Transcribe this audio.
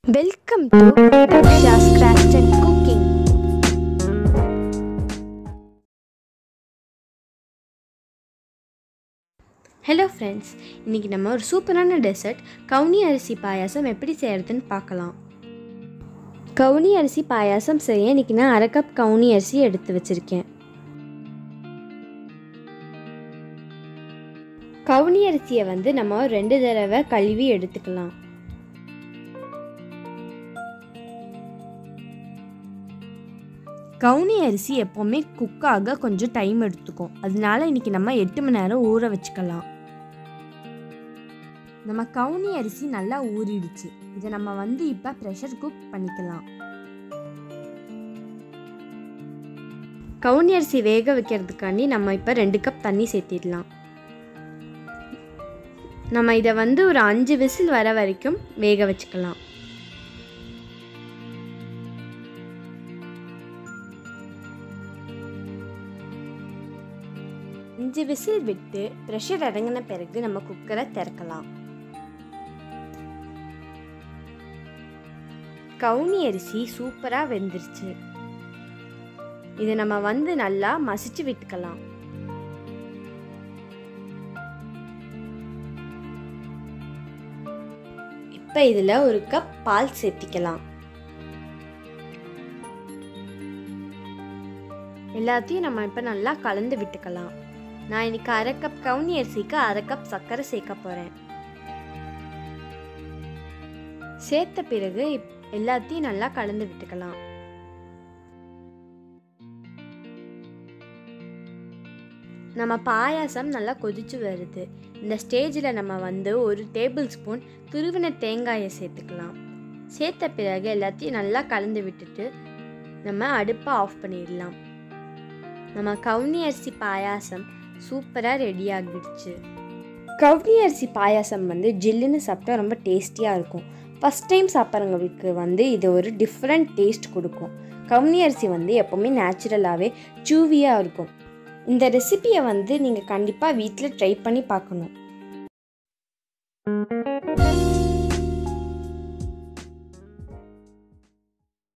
welcome to Daksha's craft and cooking hello friends இன்றைக்கி நம்ம ஒரு சூப்பரான டெசர்ட் கவுனி அரிசி பாயாசம் எப்படி செய்கிறதுன்னு பார்க்கலாம் கவுனி அரிசி பாயாசம் செய்ய இன்றைக்கி நான் அரை கப் கவுனி அரிசி எடுத்து வச்சுருக்கேன் கவுனி அரிசியை வந்து நம்ம ரெண்டு தடவை கழுவி எடுத்துக்கலாம் கவுனி அரிசி எப்போவுமே குக்காக கொஞ்சம் டைம் எடுத்துக்கும் அதனால இன்னைக்கு நம்ம எட்டு மணி நேரம் ஊற வச்சுக்கலாம் நம்ம கவுனி அரிசி நல்லா ஊறிடுச்சு இதை நம்ம வந்து இப்போ ப்ரெஷர் குக் பண்ணிக்கலாம் கவுனி அரிசி வேக வைக்கிறதுக்காண்டி நம்ம இப்போ ரெண்டு கப் தண்ணி சேர்த்திடலாம் நம்ம இதை வந்து ஒரு அஞ்சு விசில் வர வரைக்கும் வேக வச்சுக்கலாம் அஞ்சு விசில் விட்டு ப்ரெஷர் அடங்கின பிறகு நம்ம குக்கரை திறக்கலாம் கவுனி அரிசி சூப்பராக வெந்துருச்சு இதை நம்ம வந்து நல்லா மசிச்சு விட்டுக்கலாம் இப்போ இதில் ஒரு கப் பால் சேர்த்திக்கலாம் எல்லாத்தையும் நம்ம இப்போ நல்லா கலந்து விட்டுக்கலாம் நான் இன்னைக்கு அரை கப் கவுனி அரிசிக்கு அரை கப் சர்க்கரை சேர்க்க போகிறேன் சேர்த்த பிறகு இப்- எல்லாத்தையும் நல்லா கலந்து விட்டுக்கலாம் நம்ம பாயாசம் நல்லா கொதிச்சு வருது இந்த ஸ்டேஜில் நம்ம வந்து ஒரு டேபிள் ஸ்பூன் துருவின தேங்காயை சேர்த்துக்கலாம் சேர்த்த பிறகு எல்லாத்தையும் நல்லா கலந்து விட்டுட்டு நம்ம அடுப்பை ஆஃப் பண்ணிடலாம் நம்ம கவுனி அரிசி பாயாசம் சூப்பராக ரெடி ஆகிடுச்சு கவுனி அரிசி பாயாசம் வந்து ஜில்லுன்னு சாப்பிட்டா ரொம்ப டேஸ்டியாக இருக்கும் ஃபஸ்ட் டைம் சாப்பிட்றவங்களுக்கு வந்து இது ஒரு டிஃப்ரெண்ட் டேஸ்ட் கொடுக்கும் கவுனி அரிசி வந்து எப்போவுமே நேச்சுரலாகவே சூவியாக இருக்கும் இந்த ரெசிபியை வந்து நீங்கள் கண்டிப்பாக வீட்டில் ட்ரை பண்ணி பார்க்கணும்